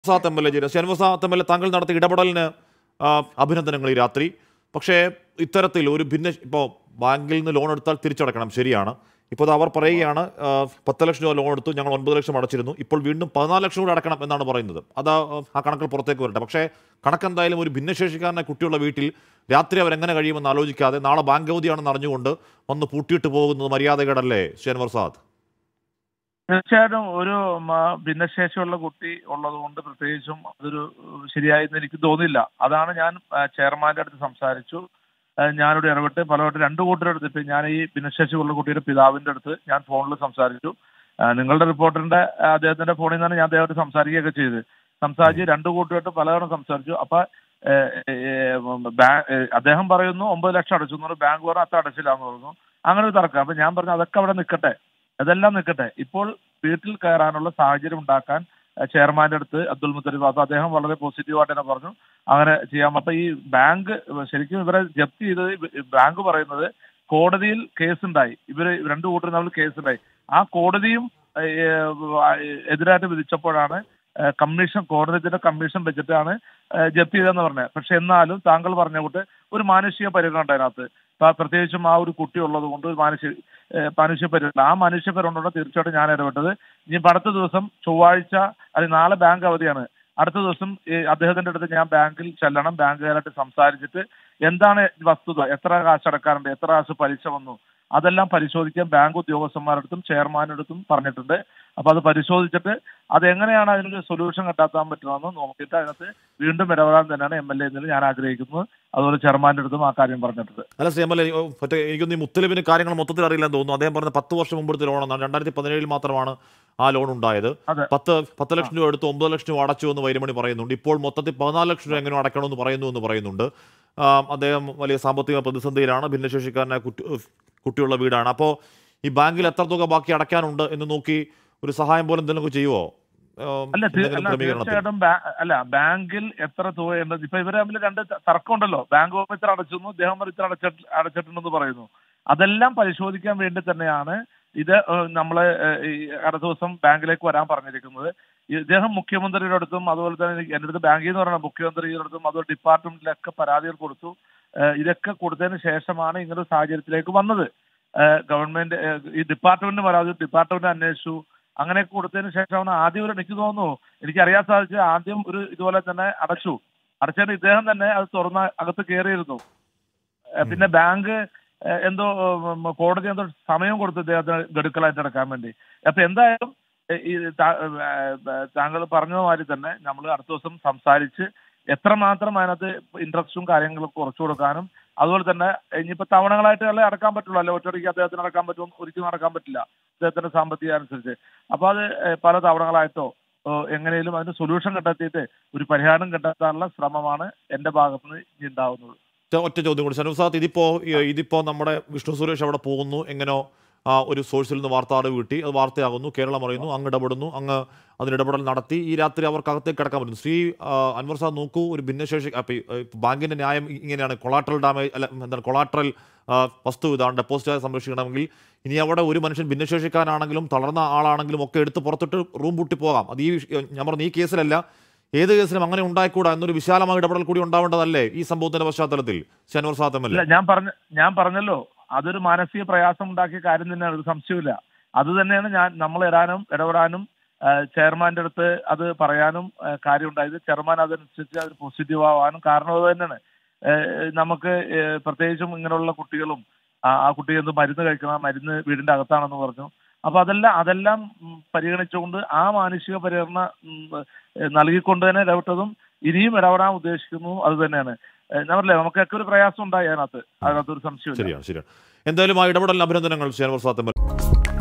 Saath M L A ഷെൻവസാത്ത് M L A താങ്കൾ നടത്തിയ ഇടപെടലിന് ആ, അഭിനന്ദനങ്ങൾ ഈ രാത്രി പക്ഷേ ഇത്തരത്തിൽ ഒരു ഭിന്ന ഇപ്പോൾ ബാങ്കിൽ നിന്ന് ലോൺ എടുത്താൽ തിരിച്ചടക്കണം ശരിയാണ് ഇപ്പോൾ അത് അവർ പറയുകയാണ് ആ, പത്ത് ലക്ഷം രൂപ ലോൺ എടുത്തു ഞങ്ങൾ ഒൻപത് ലക്ഷം അടച്ചിരുന്നു ഇപ്പോൾ വീണ്ടും പതിനാല് ലക്ഷം കൂടി അടക്കണം എന്നാണ് പറയുന്നത് അത് ആ കണക്കിൽ പുറത്തേക്ക് വരട്ടെ പക്ഷേ കണക്കെന്തായാലും ഒരു ഭിന്നശേഷിക്കാരനെ കുട്ടിയുള്ള വീട്ടിൽ രാത്രി അവരെങ്ങനെ കഴിയുമെന്ന് ആലോചിക്കാതെ നാളെ ബാങ്ക് അവധിയാണെന്ന് അറിഞ്ഞുകൊണ്ട് വന്ന് പൂട്ടിയിട്ട് പോകുന്നത് മര്യാദകേടല്ലേ ഷെൻവർ സാദ് തീർച്ചയായിട്ടും ഒരു മ- ഭിന്നശേഷിയുള്ള കുട്ടി ഉള്ളത് കൊണ്ട് പ്രത്യേകിച്ചും അതൊരു ശരിയായെന്ന് എനിക്ക് തോന്നില്ല അതാണ് ഞാൻ ആ, ചെയർമാന്റെ അടുത്ത് സംസാരിച്ചു ആ, ഞാനിവിടെ ഇടപെട്ട് പലവട്ടം രണ്ടു കൂട്ടരുടെ അടുത്ത് ഇപ്പൊ ഞാൻ ഈ ഭിന്നശേഷിയുള്ള കുട്ടിയുടെ പിതാവിന്റെ അടുത്ത് ഞാൻ ഫോണിൽ സംസാരിച്ചു ആ, നിങ്ങളുടെ റിപ്പോർട്ടറിന്റെ ആ, അദ്ദേഹത്തിന്റെ ഫോണിൽ നിന്നാണ് ഞാൻ അദ്ദേഹത്തെ സംസാരിക്കുകയൊക്കെ ചെയ്ത് സംസാരിച്ച് രണ്ടു കൂട്ടരായിട്ട് പലതവണ സംസാരിച്ചു അപ്പൊ ഏ, ഏ, ബാ- ഏ, അദ്ദേഹം പറയുന്നു ഒമ്പത് ലക്ഷം അടച്ചു എന്ന് പറഞ്ഞു ബാങ്ക് പറഞ്ഞു അത്ര അടച്ചില്ല എന്ന് പറഞ്ഞു അങ്ങനെ ഒരു തർക്കം അപ്പൊ ഞാൻ പറഞ്ഞു അതൊക്കെ അവിടെ നിൽക്കട്ടെ അതെല്ലാം നിൽക്കട്ടെ ഇപ്പോൾ വീട്ടിൽ കയറാനുള്ള സാഹചര്യം ഉണ്ടാക്കാൻ അഹ് ചെയർമാന്റെ അടുത്ത് അബ്ദുൽ മുത്തലിബ് അപ്പൊ അദ്ദേഹം വളരെ പോസിറ്റീവായിട്ട് തന്നെ പറഞ്ഞു അങ്ങനെ ചെയ്യാം അപ്പൊ ഈ ബാങ്ക് ശരിക്കും ഇവരെ ജപ്തി ചെയ്തത് ഇവ- ബാങ്ക് പറയുന്നത് കോടതിയിൽ കേസുണ്ടായി ഇവര് രണ്ടു കൂട്ടരും തമ്മിൽ കേസുണ്ടായി ആ കോടതിയും ഏഹ്, എതിരായിട്ട് വിധിച്ചപ്പോഴാണ് ഏഹ്, കമ്മീഷൻ കോടതിയുടെ കമ്മീഷൻ വെച്ചിട്ടാണ് ഏഹ്, ജപ്തി ചെയ്തതെന്ന് പറഞ്ഞത് പക്ഷെ എന്നാലും താങ്കൾ പറഞ്ഞ കൂട്ട് ഒരു മാനുഷിക പരിഗണന ഉണ്ട് അതിനകത്ത് പ- പ്രത്യേകിച്ചും ആ ഒരു കുട്ടി ഉള്ളത് കൊണ്ട് ഒരു മാനുഷിക ഏഹ്, മാനുഷിക പരിഗണന ആ മനുഷ്യ പരിഗണന തീർച്ചയായിട്ടും ഞാൻ ഇടപെട്ടത് ഇനി ഇപ്പൊ അടുത്ത ദിവസം ചൊവ്വാഴ്ച അത് നാളെ ബാങ്ക് അവധിയാണ് അടുത്ത ദിവസം ഈ അദ്ദേഹത്തിന്റെ അടുത്ത് ഞാൻ ബാങ്കിൽ ചെല്ലണം ബാങ്കുകാരായിട്ട് സംസാരിച്ചിട്ട് എന്താണ് വസ്തുത എത്ര കാശ് അടക്കാറുണ്ട് എത്ര കാശ് പലിശ വന്നു അതെല്ലാം പരിശോധിക്കാൻ ബാങ്ക് ഉദ്യോഗസ്ഥന്മാരുടെ അടുത്തും ചെയർമാൻ്റെ അടുത്തും പറഞ്ഞിട്ടുണ്ട് അപ്പൊ അത് പരിശോധിച്ചിട്ട് അത് എങ്ങനെയാണ് അതിനൊരു സൊല്യൂഷൻ കണ്ടെത്താൻ പറ്റുന്നതെന്ന് നോക്കിയിട്ട് അതിനകത്ത് വീണ്ടും ഇടപെടാൻ തന്നെയാണ് എം എൽ എ എന്നതിൽ ഞാൻ ആഗ്രഹിക്കുന്നത് അതുപോലെ ചെയർമാൻ്റെ അടുത്തും ആ കാര്യം പറഞ്ഞിട്ടുണ്ട് അല്ല ശ്രീ എം എൽ എ മറ്റേ എനിക്കൊന്ന് ഈ മുത്തലിബിന് കാര്യങ്ങൾ മൊത്തത്തിൽ അറിയില്ലെന്ന് തോന്നുന്നു അദ്ദേഹം പറഞ്ഞ പത്ത് വർഷം മുമ്പെടുത്ത ലോണെന്നാണ് രണ്ടായിരത്തി പതിനേഴിൽ മാത്രമാണ് ആ ലോൺ ഉണ്ടായത് അതെ. പത്ത് പത്ത് ലക്ഷം രൂപ എടുത്ത് ഒമ്പത് ലക്ഷം രൂപ അടച്ചു എന്ന് വൈരമണി പറയുന്നുണ്ട് ഇപ്പോൾ മൊത്തത്തിൽ പതിനാല് ലക്ഷം രൂപ എങ്ങനെ അടയ്ക്കണമെന്ന് പറയുന്നു എന്ന് പറയുന്നുണ്ട് ആ, അദ്ദേഹം വലിയ സാമ്പത്തിക പ്രതിസന്ധിയിലാണ് ഭിന്നശേഷിക്കാരനായ കുട്ടി കുട്ടിയുള്ള വീടാണ് അപ്പോൾ ഈ ബാങ്കിൽ എത്ര തുക ബാക്കി അടയ്ക്കാനുണ്ട് എന്ന് നോക്കി ഒരു സഹായം പോലെ എന്തെങ്കിലും ചെയ്യുമോ ആ, അല്ല തീ- എന്തെങ്കിലും അല്ല ക്രമീകരണത്തിൽ തീർച്ചയായിട്ടും ബാ- അല്ല ബാങ്കിൽ എത്ര തുകയുണ്ട് ഇപ്പൊ ഇവര് തമ്മിൽ രണ്ട് ത- തർക്കമുണ്ടല്ലോ ബാങ്ക് ഓഫ് ഇത്ര അടച്ചു അദ്ദേഹം ഒരു ഇത്ര അടച്ചിട്ട് അടച്ചിട്ടുണ്ടെന്ന് പറയുന്നു അതെല്ലാം പരിശോധിക്കാൻ വേണ്ടി തന്നെയാണ് ഇത് ഏഹ്, നമ്മള് ഏഹ്, ഈ അടുത്ത ദിവസം ബാങ്കിലേക്ക് വരാൻ പറഞ്ഞിരിക്കുന്നത് ഈ ഇദ്ദേഹം മുഖ്യമന്ത്രിയുടെ അടുത്തും അതുപോലെ തന്നെ എനിക്ക് എന്റെ അടുത്ത് ബാങ്കിൽ നിന്ന് പറയുന്നത് മുഖ്യമന്ത്രിയുടെ അടുത്തും അതുപോലെ ഡിപ്പാർട്ട്മെന്റിലൊക്കെ പരാതികൾ കൊടുത്തു ഏഹ്, ഇതൊക്കെ കൊടുത്തതിന് ശേഷമാണ് ഇങ്ങനെ ഒരു സാഹചര്യത്തിലേക്ക് വന്നത് ഏഹ്, ഗവൺമെന്റ് ഏഹ്, ഈ ഡിപ്പാർട്ട്മെന്റ് പരാതി ഡിപ്പാർട്ട്മെന്റ് അന്വേഷിച്ചു അങ്ങനെയൊക്കെ കൊടുത്തതിന് ശേഷമാണ് ആദ്യം ഒരു എനിക്ക് തോന്നുന്നു എനിക്ക് അറിയാൻ സാധിച്ചത് ആദ്യം ഒരു ഇതുപോലെ തന്നെ അടച്ചു അടച്ചിട്ട് ഇദ്ദേഹം തന്നെ അത് തുറന്ന് അകത്ത് കയറിയിരുന്നു ഏഹ് പിന്നെ ബാങ്ക് ഏഹ് എന്തോ ഉം, കോടതി എന്തോ സമയം കൊടുത്തു ഇദ്ദേഹത്തിന് ഗഡുക്കളായിട്ട് അടക്കാൻ വേണ്ടി അപ്പൊ എന്തായാലും ഏഹ് ഈ താ- ഏഹ് താങ്കൾ പറഞ്ഞ മാതിരി തന്നെ നമ്മൾ അടുത്ത ദിവസം സംസാരിച്ച് എത്രമാത്രം അതിനകത്ത് ഇൻട്രസ്റ്റും കാര്യങ്ങളും കുറച്ചു കൊടുക്കാനും അതുപോലെ തന്നെ ഇനിയിപ്പോ തവണകളായിട്ട് അല്ലേ അടക്കാൻ പറ്റുള്ളൂ അല്ലെ ഒറ്റയടിക്ക് അദ്ദേഹത്തിന് അടക്കാൻ പറ്റും ഒരിക്കലും അടക്കാൻ പറ്റില്ല അദ്ദേഹത്തിന്റെ സാമ്പത്തിക അനുസരിച്ച് അപ്പൊ അത് ഏഹ് പല തവണകളായിട്ടോ ഏഹ് എങ്ങനെയും അതിന് സൊല്യൂഷൻ കണ്ടെത്തിയിട്ട് ഒരു പരിഹാരം കണ്ടെത്താനുള്ള ശ്രമമാണ് എന്റെ ഭാഗത്തുനിന്ന് ഇനി ഉണ്ടാവുന്നത് ഒറ്റ- ഒറ്റ ചോദ്യം കൂടി ഷനുസാദ് ഇതിപ്പോ ഈ- ഇതിപ്പോ നമ്മുടെ വിഷ്ണു സുരേഷ് അവിടെ പോകുന്നു എങ്ങനോ ആ ഒരു സോഴ്സിൽ നിന്ന് വാർത്ത അറിവ് കിട്ടി അത് വാർത്തയാകുന്നു കേരളം അറിയുന്നു അങ്ങ് ഇടപെടുന്നു അങ്ങ് അതിന് ഇടപെടൽ നടത്തി ഈ രാത്രി അവർക്ക് അകത്തേക്ക് കിടക്കാൻ പറ്റും ശ്രീ ആ, അൻവർ സാദ് നോക്കൂ ഒരു ഭിന്നശേഷി അപ്പൊ ഈ, ഏ, ബാങ്കിന്റെ ന്യായം ഇങ്ങനെയാണ് കൊളാട്രൽ ഡാമേജ് അല്ല എന്താണ് കൊളാട്രൽ വസ്തു ഇതാണ് ഡെപ്പോസിറ്റായി സംരക്ഷിക്കണമെങ്കിൽ ഇനി അവിടെ ഒരു മനുഷ്യൻ ഭിന്നശേഷിക്കാനാണെങ്കിലും തളർന്ന ആളാണെങ്കിലും ഒക്കെ എടുത്ത് പുറത്തിട്ട് റൂം പൂട്ടി പോകാം അത് ഈ വിഷ- ഞാൻ പറഞ്ഞ ഈ കേസിലല്ല ഏത് കേസിലും അങ്ങനെ ഉണ്ടായിക്കൂടാ എന്നൊരു വിശാലമായ ഇടപെടൽ കൂടി ഉണ്ടാവേണ്ടതല്ലേ ഈ സംഭവത്തിന്റെ പശ്ചാത്തലത്തിൽ ഷൻവർ സാദ് എം എൽ ഇല്ല ഞാൻ പറഞ്ഞ ഞാൻ പറഞ്ഞല്ലോ അതൊരു മാനസിക പ്രയാസം ഉണ്ടാക്കിയ കാര്യം തന്നെയാണ് ഒരു സംശയമില്ല അത് തന്നെയാണ് ഞാൻ നമ്മൾ ഇടാനും ഇടപെടാനും ആ, ചെയർമാന്റെ അടുത്ത് അത് പറയാനും ആ, കാര്യം ഉണ്ടായത് ചെയർമാൻ അതനുസരിച്ച് അത് പോസിറ്റീവ് ആവാനും കാരണം അത് തന്നെയാണ് ഏ, നമുക്ക് ഏ, പ്രത്യേകിച്ചും ഇങ്ങനെയുള്ള കുട്ടികളും ആ ആ കുട്ടി എന്ത് മരുന്ന് കഴിക്കണം ആ മരുന്ന് വീടിന്റെ അകത്താണെന്ന് പറഞ്ഞു അപ്പൊ അതെല്ലാം അതെല്ലാം ഉം, പരിഗണിച്ചുകൊണ്ട് ആ മാനുഷിക പരിഗണന ഉം, ഏ, നൽകിക്കൊണ്ട് തന്നെ ഇടപെട്ടതും ഇനിയും ഇടപെടാൻ ഉദ്ദേശിക്കുന്നു അത് തന്നെയാണ് ഏഹ് ഞാൻ പറഞ്ഞില്ലേ നമുക്കൊക്കെ ഒരു പ്രയാസം ഉണ്ടായി അതിനകത്ത് അതിനകത്ത് ഒരു സംശയമില്ല ശരിയാണ് ശരിയാണ് എന്തായാലും ആ ഇടപെടലിന് അഭിനന്ദനങ്ങൾ ഷൻവർ സാദ് എം എൽ